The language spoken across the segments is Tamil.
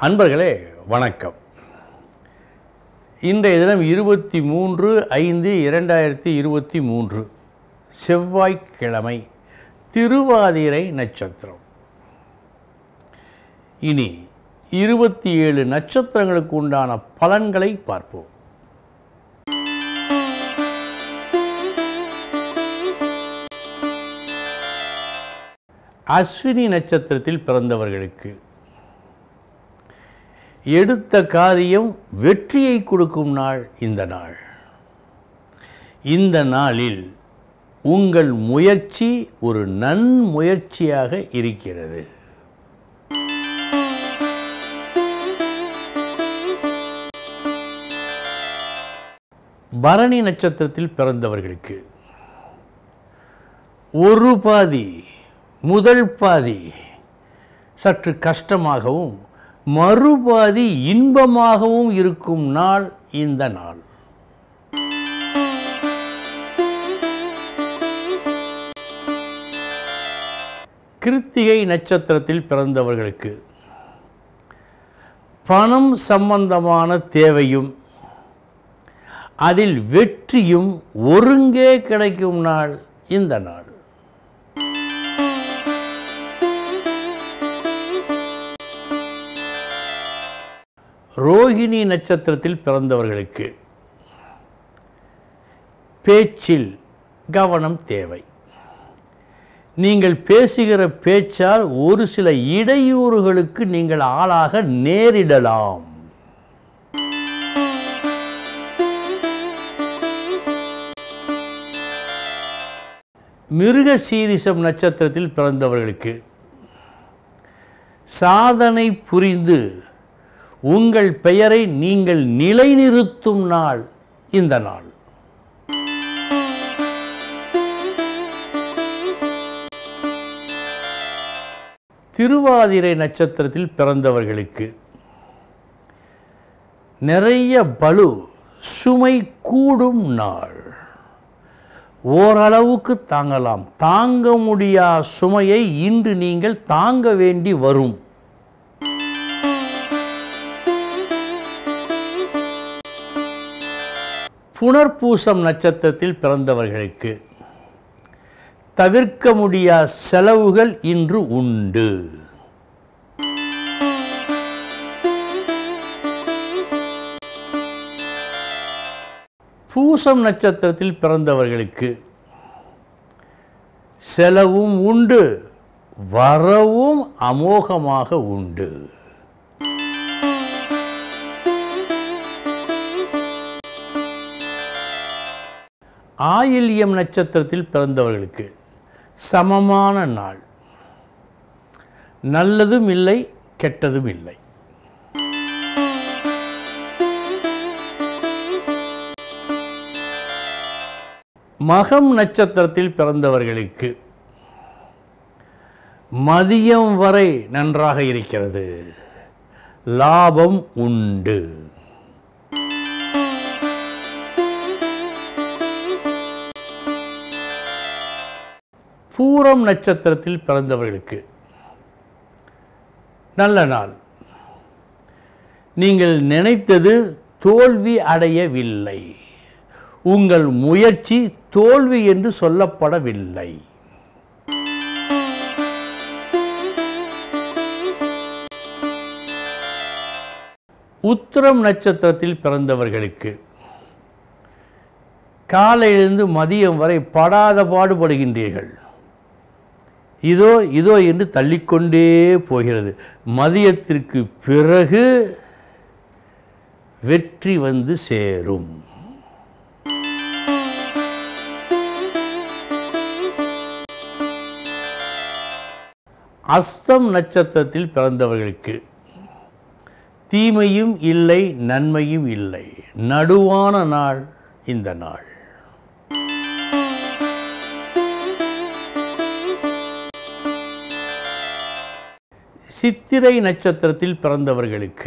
அன்பர்களே வணக்கம் இன்றைய தினம் இருபத்தி மூன்று ஐந்து இரண்டாயிரத்தி இருபத்தி மூன்று செவ்வாய்க்கிழமை திருவாதிரை நட்சத்திரம் இனி இருபத்தி ஏழு நட்சத்திரங்களுக்கு உண்டான பலன்களை பார்ப்போம் அஸ்வினி நட்சத்திரத்தில் பிறந்தவர்களுக்கு எடுத்த காரியம் வெற்றியை கொடுக்கும் நாள் இந்த நாள் இந்த நாளில் உங்கள் முயற்சி ஒரு நன்முயற்சியாக இருக்கிறது பரணி நட்சத்திரத்தில் பிறந்தவர்களுக்கு ஒரு பாதி முதல் பாதி சற்று கஷ்டமாகவும் மறுபாதி இன்பமாகவும் இருக்கும் நாள் இந்த நாள் கிருத்திகை நட்சத்திரத்தில் பிறந்தவர்களுக்கு பணம் சம்பந்தமான தேவையும் அதில் வெற்றியும் ஒருங்கே கிடைக்கும் நாள் இந்த நாள் ரோகிணி நட்சத்திரத்தில் பிறந்தவர்களுக்கு பேச்சில் கவனம் தேவை நீங்கள் பேசுகிற பேச்சால் ஒரு சில இடையூறுகளுக்கு நீங்கள் ஆளாக நேரிடலாம் மிருக சீரிசம் நட்சத்திரத்தில் பிறந்தவர்களுக்கு சாதனை புரிந்து உங்கள் பெயரை நீங்கள் நிலைநிறுத்தும் நாள் இந்த நாள் திருவாதிரை நட்சத்திரத்தில் பிறந்தவர்களுக்கு நிறைய பலு சுமை கூடும் நாள் ஓரளவுக்கு தாங்கலாம் தாங்க முடியா சுமையை இன்று நீங்கள் தாங்க வேண்டி வரும் புனர்பூசம் நட்சத்திரத்தில் பிறந்தவர்களுக்கு தவிர்க்க முடியா செலவுகள் இன்று உண்டு பூசம் நட்சத்திரத்தில் பிறந்தவர்களுக்கு செலவும் உண்டு வரவும் அமோகமாக உண்டு ஆயில்யம் நட்சத்திரத்தில் பிறந்தவர்களுக்கு சமமான நாள் நல்லதும் இல்லை கெட்டதும் இல்லை மகம் நட்சத்திரத்தில் பிறந்தவர்களுக்கு மதியம் வரை நன்றாக இருக்கிறது லாபம் உண்டு பூரம் நட்சத்திரத்தில் பிறந்தவர்களுக்கு நல்ல நாள் நீங்கள் நினைத்தது தோல்வி அடையவில்லை உங்கள் முயற்சி தோல்வி என்று சொல்லப்படவில்லை உத்திரம் நட்சத்திரத்தில் பிறந்தவர்களுக்கு காலையிலிருந்து மதியம் வரை படாத பாடுபடுகின்றீர்கள் இதோ இதோ என்று தள்ளிக்கொண்டே போகிறது மதியத்திற்கு பிறகு வெற்றி வந்து சேரும் அஸ்தம் நட்சத்திரத்தில் பிறந்தவர்களுக்கு தீமையும் இல்லை நன்மையும் இல்லை நடுவான நாள் இந்த நாள் சித்திரை நட்சத்திரத்தில் பிறந்தவர்களுக்கு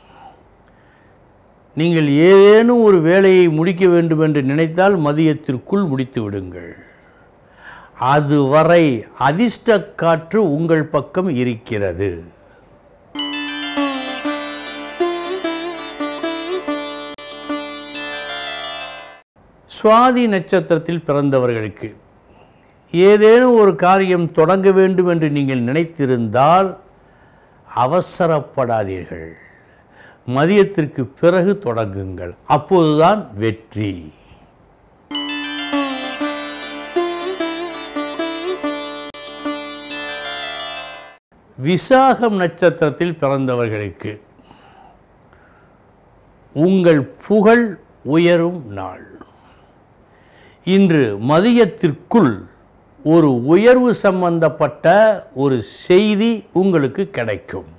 நீங்கள் ஏதேனும் ஒரு வேலையை முடிக்க வேண்டும் என்று நினைத்தால் மதியத்திற்குள் முடித்து விடுங்கள் அதுவரை அதிர்ஷ்ட காற்று உங்கள் பக்கம் இருக்கிறது சுவாதி நட்சத்திரத்தில் பிறந்தவர்களுக்கு ஏதேனும் ஒரு காரியம் தொடங்க வேண்டும் என்று நீங்கள் நினைத்திருந்தால் அவசரப்படாதீர்கள் மதியத்திற்கு பிறகு தொடங்குங்கள் அப்போதுதான் வெற்றி விசாகம் நட்சத்திரத்தில் பிறந்தவர்களுக்கு உங்கள் புகழ் உயரும் நாள் இன்று மதியத்திற்குள் ஒரு உயர்வு சம்பந்தப்பட்ட ஒரு செய்தி உங்களுக்கு கிடைக்கும்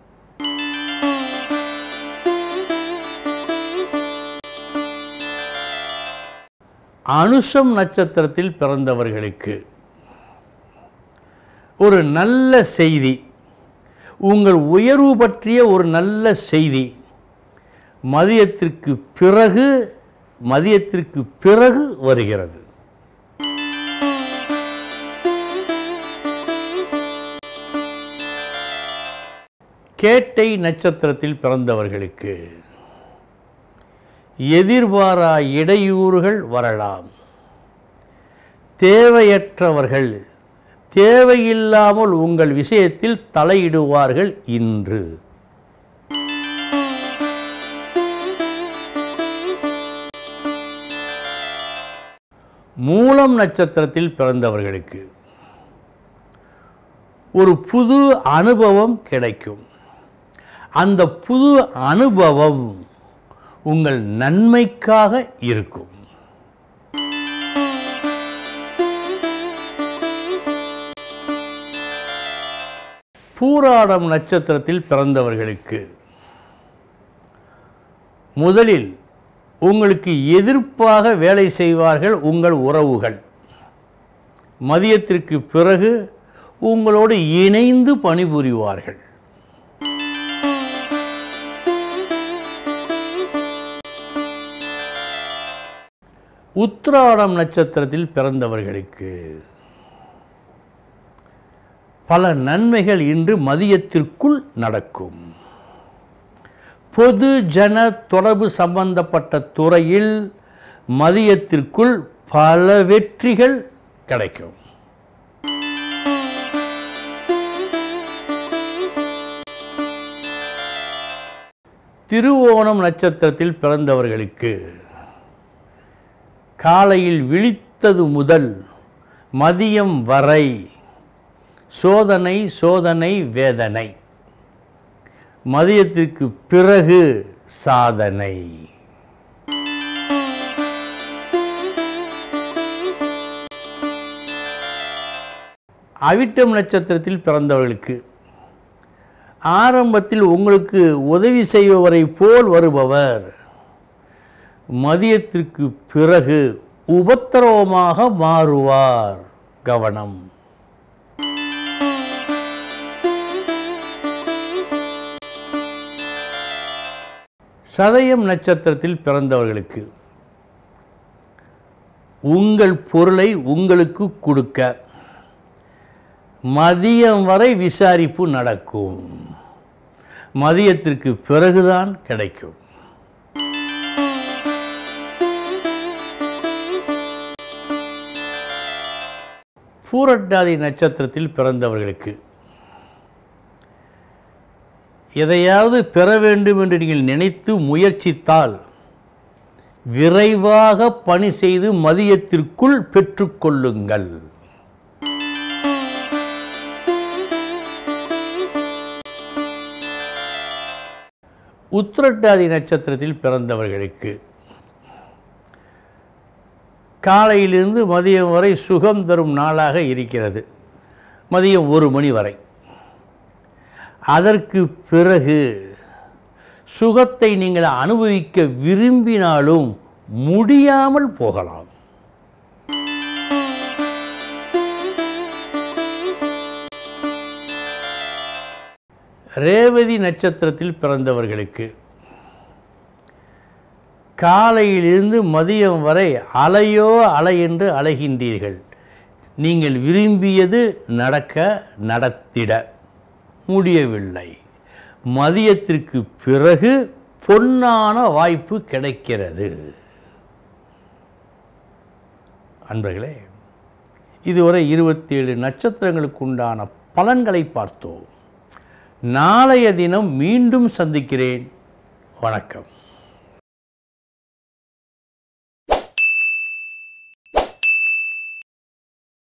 அனுஷம் நட்சத்திரத்தில் பிறந்தவர்களுக்கு ஒரு நல்ல செய்தி உங்கள் உயர்வு பற்றிய ஒரு நல்ல செய்தி மதியத்திற்கு பிறகு மதியத்திற்கு பிறகு வருகிறது கேட்டை நட்சத்திரத்தில் பிறந்தவர்களுக்கு எதிர்பாரா இடையூறுகள் வரலாம் தேவையற்றவர்கள் தேவையில்லாமல் உங்கள் விஷயத்தில் தலையிடுவார்கள் இன்று மூலம் நட்சத்திரத்தில் பிறந்தவர்களுக்கு ஒரு புது அனுபவம் கிடைக்கும் அந்த புது அனுபவம் உங்கள் நன்மைக்காக இருக்கும் பூராடம் நட்சத்திரத்தில் பிறந்தவர்களுக்கு முதலில் உங்களுக்கு எதிர்ப்பாக வேலை செய்வார்கள் உங்கள் உறவுகள் மதியத்திற்கு பிறகு உங்களோடு இணைந்து பணிபுரிவார்கள் உத்திராடம் நட்சத்திரத்தில் பிறந்தவர்களுக்கு பல நன்மைகள் இன்று மதியத்திற்குள் நடக்கும் பொது ஜன தொடர்பு சம்பந்தப்பட்ட துறையில் மதியத்திற்குள் பல வெற்றிகள் கிடைக்கும் திருவோணம் நட்சத்திரத்தில் பிறந்தவர்களுக்கு காலையில் விழித்தது முதல் மதியம் வரை சோதனை சோதனை வேதனை மதியத்திற்கு பிறகு சாதனை அவிட்டம் நட்சத்திரத்தில் பிறந்தவர்களுக்கு ஆரம்பத்தில் உங்களுக்கு உதவி செய்பவரை போல் வருபவர் மதியத்திற்கு பிறகு உபத்திரவமாக மாறுவார் கவனம் சதயம் நட்சத்திரத்தில் பிறந்தவர்களுக்கு உங்கள் பொருளை உங்களுக்கு கொடுக்க மதியம் வரை விசாரிப்பு நடக்கும் மதியத்திற்கு பிறகுதான் கிடைக்கும் பூரட்டாதி நட்சத்திரத்தில் பிறந்தவர்களுக்கு எதையாவது பெற வேண்டும் என்று நீங்கள் நினைத்து முயற்சித்தால் விரைவாக பணி செய்து மதியத்திற்குள் பெற்றுக்கொள்ளுங்கள் உத்திரட்டாதி நட்சத்திரத்தில் பிறந்தவர்களுக்கு காலையிலிருந்து மதியம் வரை சுகம் தரும் நாளாக இருக்கிறது மதியம் ஒரு மணி வரை அதற்கு பிறகு சுகத்தை நீங்கள் அனுபவிக்க விரும்பினாலும் முடியாமல் போகலாம் ரேவதி நட்சத்திரத்தில் பிறந்தவர்களுக்கு காலையிலிருந்து மதியம் வரை அலையோ அலை என்று அலைகின்றீர்கள் நீங்கள் விரும்பியது நடக்க நடத்திட முடியவில்லை மதியத்திற்கு பிறகு பொன்னான வாய்ப்பு கிடைக்கிறது அன்பர்களே இதுவரை இருபத்தேழு நட்சத்திரங்களுக்கு உண்டான பலன்களை பார்த்தோம் நாளைய தினம் மீண்டும் சந்திக்கிறேன் வணக்கம்